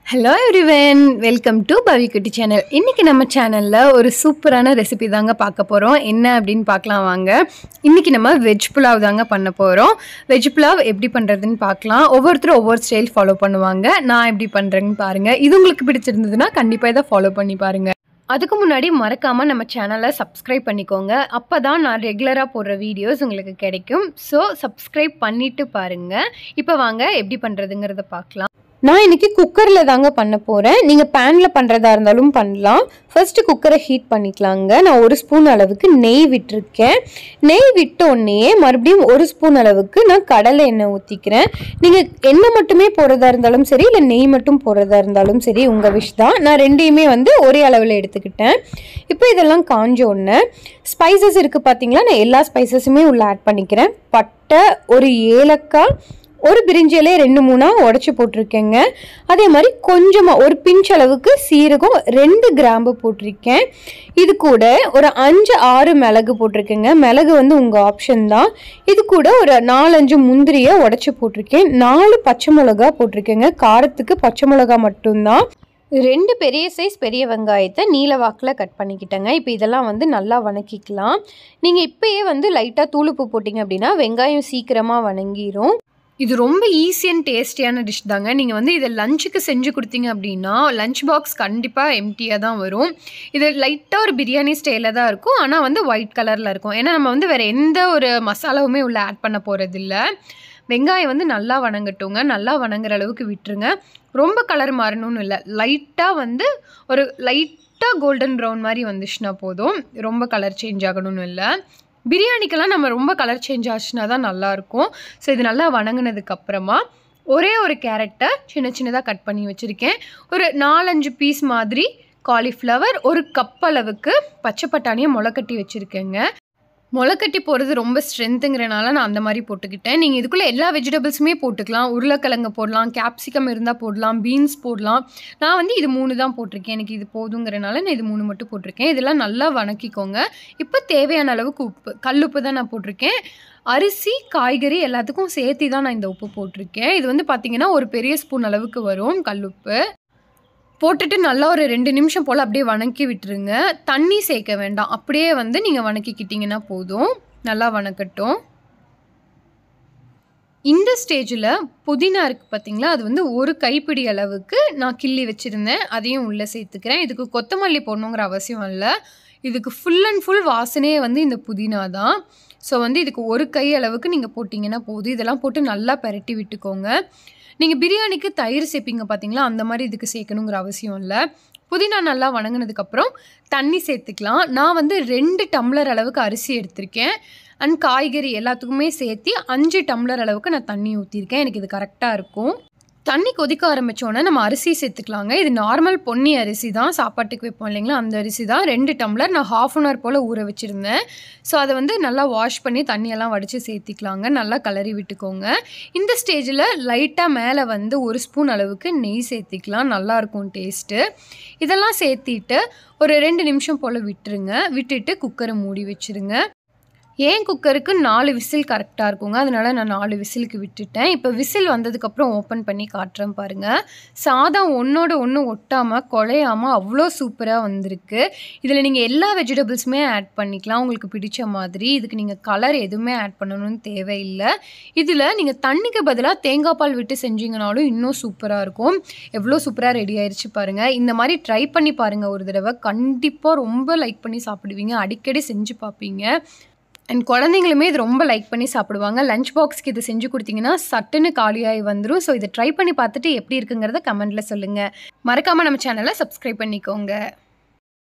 hello everyone welcome to Pavikutty channel இன்றைக்கி நம்ம சேனலில் ஒரு சூப்பரான ரெசிபி தாங்க பார்க்க போகிறோம் என்ன அப்படின்னு பார்க்கலாம் வாங்க இன்றைக்கி நம்ம வெஜ் புலாவ் தாங்க பண்ண போகிறோம் வெஜ் புலாவ் எப்படி பண்ணுறதுன்னு பார்க்கலாம் ஒவ்வொருத்தரும் ஒவ்வொரு ஸ்டைல் ஃபாலோ பண்ணுவாங்க நான் எப்படி பண்ணுறேன்னு பாருங்கள் இது உங்களுக்கு பிடிச்சிருந்ததுன்னா கண்டிப்பாக இதை ஃபாலோ பண்ணி பாருங்கள் அதுக்கு முன்னாடி மறக்காமல் நம்ம சேனலை சப்ஸ்கிரைப் பண்ணிக்கோங்க அப்போ தான் நான் ரெகுலராக போடுற வீடியோஸ் உங்களுக்கு கிடைக்கும் ஸோ சப்ஸ்கிரைப் பண்ணிவிட்டு பாருங்கள் இப்போ வாங்க எப்படி பண்ணுறதுங்கிறத பார்க்கலாம் நான் இன்னைக்கு குக்கரில் தாங்க பண்ண போகிறேன் நீங்கள் பேனில் பண்ணுறதா இருந்தாலும் பண்ணலாம் ஃபர்ஸ்ட்டு குக்கரை ஹீட் பண்ணிக்கலாங்க நான் ஒரு ஸ்பூன் அளவுக்கு நெய் விட்டுருக்கேன் நெய் விட்ட உடனே மறுபடியும் ஒரு ஸ்பூன் அளவுக்கு நான் கடலை எண்ணெய் ஊற்றிக்கிறேன் நீங்கள் எண்ணெய் மட்டுமே போடுறதா இருந்தாலும் சரி இல்லை நெய் மட்டும் போடுறதா இருந்தாலும் சரி உங்கள் விஷ் தான் நான் ரெண்டையுமே வந்து ஒரே அளவில் எடுத்துக்கிட்டேன் இப்போ இதெல்லாம் காஞ்ச உடனே ஸ்பைசஸ் இருக்குது பார்த்தீங்களா நான் எல்லா ஸ்பைசஸுமே உள்ளே ஆட் பண்ணிக்கிறேன் பட்டை ஒரு ஏலக்காய் ஒரு பிரிஞ்சியிலே ரெண்டு மூணாக உடச்சி போட்டிருக்கேங்க அதே மாதிரி கொஞ்சமாக ஒரு பிஞ்ச் அளவுக்கு சீரகம் ரெண்டு கிராம்பு போட்டிருக்கேன் இது கூட ஒரு அஞ்சு ஆறு மிளகு போட்டிருக்கேங்க மிளகு வந்து உங்கள் ஆப்ஷன் தான் இது கூட ஒரு நாலஞ்சு முந்திரியை உடச்சி போட்டிருக்கேன் நாலு பச்சை மிளகா போட்டிருக்கேங்க காரத்துக்கு பச்சை மிளகா மட்டும்தான் ரெண்டு பெரிய சைஸ் பெரிய வெங்காயத்தை நீல வாக்கில் கட் பண்ணிக்கிட்டேங்க இப்போ இதெல்லாம் வந்து நல்லா வணக்கிக்கலாம் நீங்கள் இப்போயே வந்து லைட்டாக தூளுப்பு போட்டிங்க அப்படின்னா வெங்காயம் சீக்கிரமாக வணங்கிரும் இது ரொம்ப ஈஸி அண்ட் டேஸ்டியான டிஷ் தாங்க நீங்கள் வந்து இதை லஞ்சுக்கு செஞ்சு கொடுத்தீங்க அப்படின்னா லஞ்ச் பாக்ஸ் கண்டிப்பாக எம்டியாக தான் வரும் இது லைட்டாக ஒரு பிரியாணி ஸ்டைலில் தான் இருக்கும் ஆனால் வந்து ஒயிட் கலரில் இருக்கும் ஏன்னா நம்ம வந்து வேறு எந்த ஒரு மசாலாவுமே உள்ள ஆட் பண்ண போகிறதில்ல வெங்காயம் வந்து நல்லா வணங்கட்டுங்க நல்லா வணங்குற அளவுக்கு விட்டுருங்க ரொம்ப கலர் மாறணும்னு இல்லை லைட்டாக வந்து ஒரு லைட்டாக கோல்டன் ப்ரௌன் மாதிரி வந்துச்சுன்னா போதும் ரொம்ப கலர் சேஞ்ச் ஆகணும்னு இல்லை பிரியாணிக்கெல்லாம் நம்ம ரொம்ப கலர் சேஞ்ச் ஆச்சுன்னா தான் நல்லாயிருக்கும் ஸோ இது நல்லா வணங்கினதுக்கப்புறமா ஒரே ஒரு கேரட்டை சின்ன சின்னதாக கட் பண்ணி வச்சுருக்கேன் ஒரு நாலஞ்சு பீஸ் மாதிரி காலிஃப்ளவர் ஒரு கப் அளவுக்கு பச்சை பட்டாணியை முளைக்கட்டி வச்சுருக்கேங்க முளைக்கட்டி போகிறது ரொம்ப ஸ்ட்ரென்த்துங்கிறனால நான் அந்த மாதிரி போட்டுக்கிட்டேன் நீங்கள் இதுக்குள்ளே எல்லா வெஜிடபிள்ஸுமே போட்டுக்கலாம் உருளைக்கிழங்கு போடலாம் கேப்சிகம் இருந்தால் போடலாம் பீன்ஸ் போடலாம் நான் வந்து இது மூணு தான் போட்டிருக்கேன் எனக்கு இது போதுங்கிறனால நான் இது மூணு மட்டும் போட்டிருக்கேன் இதெல்லாம் நல்லா வணக்கிக்கோங்க இப்போ தேவையான அளவுக்கு உப்பு கல் உப்பு தான் நான் போட்டிருக்கேன் அரிசி காய்கறி எல்லாத்துக்கும் சேர்த்து தான் நான் இந்த உப்பு போட்டிருக்கேன் இது வந்து பார்த்திங்கன்னா ஒரு பெரிய ஸ்பூன் அளவுக்கு வரும் கல்லுப்பு போட்டுட்டு நல்லா ஒரு ரெண்டு நிமிஷம் போல் அப்படியே வணக்கி விட்டுருங்க தண்ணி சேர்க்க வேண்டாம் அப்படியே வந்து நீங்கள் வணக்கிக்கிட்டிங்கன்னா போதும் நல்லா வணக்கட்டும் இந்த ஸ்டேஜில் புதினா இருக்குது பார்த்தீங்களா அது வந்து ஒரு கைப்பிடி அளவுக்கு நான் கிள்ளி வச்சுருந்தேன் அதையும் உள்ளே சேர்த்துக்கிறேன் இதுக்கு கொத்தமல்லி போடணுங்கிற அவசியம் இல்லை இதுக்கு ஃபுல் அண்ட் ஃபுல் வாசனையே வந்து இந்த புதினா தான் ஸோ வந்து இதுக்கு ஒரு கை அளவுக்கு நீங்கள் போட்டிங்கன்னா போதும் இதெல்லாம் போட்டு நல்லா பரட்டி விட்டுக்கோங்க நீங்கள் பிரியாணிக்கு தயிர் சேர்ப்பீங்க பார்த்தீங்களா அந்த மாதிரி இதுக்கு சேர்க்கணுங்கிற அவசியம் இல்லை புதினா நல்லா வணங்கினதுக்கப்புறம் தண்ணி சேர்த்துக்கலாம் நான் வந்து ரெண்டு டம்ளர் அளவுக்கு அரிசி எடுத்திருக்கேன் அண்ட் காய்கறி எல்லாத்துக்குமே சேர்த்து அஞ்சு டம்ளர் அளவுக்கு நான் தண்ணி ஊற்றிருக்கேன் எனக்கு இது கரெக்டாக இருக்கும் தண்ணி கொதிக்க ஆரம்பித்தோன்னே நம்ம அரிசி சேர்த்துக்கலாங்க இது நார்மல் பொன்னி அரிசி தான் சாப்பாட்டுக்கு வைப்போம் இல்லைங்களா அந்த அரிசி தான் ரெண்டு டம்ளர் நான் ஹாஃப் அன் ஹவர் போல் ஊற வச்சுருந்தேன் ஸோ அதை வந்து நல்லா வாஷ் பண்ணி தண்ணியெல்லாம் வடித்து சேர்த்திக்கலாங்க நல்லா கலரி விட்டுக்கோங்க இந்த ஸ்டேஜில் லைட்டாக மேலே வந்து ஒரு ஸ்பூன் அளவுக்கு நெய் சேர்த்திக்கலாம் நல்லாயிருக்கும் டேஸ்ட்டு இதெல்லாம் சேர்த்திட்டு ஒரு ரெண்டு நிமிஷம் போல் விட்டுருங்க விட்டுட்டு குக்கரை மூடி வச்சுருங்க ஏன் குக்கருக்கு நாலு விசில் கரெக்டாக இருக்குங்க அதனால் நான் நாலு விசிலுக்கு விட்டுட்டேன் இப்போ விசில் வந்ததுக்கப்புறம் ஓப்பன் பண்ணி காட்டுறேன் பாருங்கள் சாதம் ஒன்றோட ஒன்று ஒட்டாமல் குழையாமல் அவ்வளோ சூப்பராக வந்திருக்கு இதில் நீங்கள் எல்லா வெஜிடபிள்ஸுமே ஆட் பண்ணிக்கலாம் உங்களுக்கு பிடிச்ச மாதிரி இதுக்கு நீங்கள் கலர் எதுவுமே ஆட் பண்ணணும்னு தேவையில்லை இதில் நீங்கள் தண்ணிக்கு பதிலாக தேங்காய் பால் விட்டு செஞ்சீங்கனாலும் இன்னும் சூப்பராக இருக்கும் எவ்வளோ சூப்பராக ரெடி ஆயிடுச்சு பாருங்கள் இந்த மாதிரி ட்ரை பண்ணி பாருங்கள் ஒரு தடவை கண்டிப்பாக ரொம்ப லைக் பண்ணி சாப்பிடுவீங்க அடிக்கடி செஞ்சு பார்ப்பீங்க அண்ட் குழந்தைங்களுமே இது ரொம்ப லைக் பண்ணி சாப்பிடுவாங்க லஞ்ச் பாக்ஸ்க்கு இது செஞ்சு கொடுத்தீங்கன்னா சட்டுன்னு காலியாகி வந்துடும் ஸோ இதை ட்ரை பண்ணி பார்த்துட்டு எப்படி இருக்குங்கிறத கமெண்ட்டில் சொல்லுங்கள் மறக்காமல் நம்ம சேனலை சப்ஸ்கிரைப் பண்ணிக்கோங்க